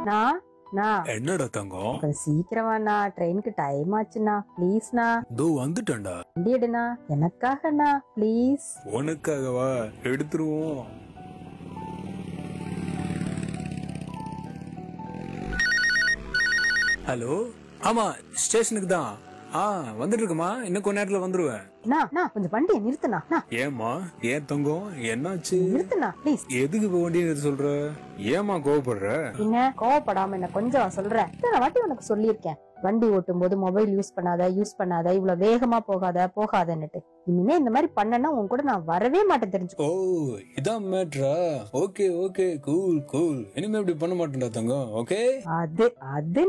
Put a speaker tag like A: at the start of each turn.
A: நான் நான்
B: என்னடா தங்கம்
A: கொஞ்சம் சீக்கிரமாண்ணா ட்ரெயினுக்கு டைம் ஆச்சுண்ணா ப்ளீஸ்ண்ணா
B: தோ வந்துட்டேன்டா
A: வண்டி எடுண்ணா எனக்காகண்ணா ப்ளீஸ்
B: உனக்காகவா எடுத்துருவோம் ஹலோ ஆமா ஸ்டேஷனுக்கு தான் ஆ வந்துட்டு இருக்குமா இன்னும் கொஞ்ச நேரத்துல வந்துருவேன்
A: அண்ணா அண்ணா கொஞ்சம் வண்டியை நிறுத்துண்ணா அண்ணா
B: ஏமா ஏன் தங்கம் என்னாச்சு
A: நிறுத்துண்ணா ப்ளீஸ்
B: எதுக்கு இப்ப வண்டி நிறுத்த சொல்ற ஏமா கோவப்படுற
A: என்ன கோவப்படாம என்ன கொஞ்சம் சொல்றேன் இத்தனை வாட்டி உனக்கு சொல்லியிருக்கேன் வண்டி ஓட்டும் போது மொபைல் யூஸ் பண்ணாத யூஸ் பண்ணாத இவ்வளவு வேகமா போகாத போகாதன்னுட்டு இனிமே இந்த மாதிரி பண்ணனா உன் கூட நான் வரவே மாட்டேன் தெரிஞ்சுக்கோ
B: ஓ இதான் மேட்ரா ஓகே ஓகே கூல் கூல் இனிமே இப்படி பண்ண மாட்டேன்டா தங்கம் ஓகே
A: அது அது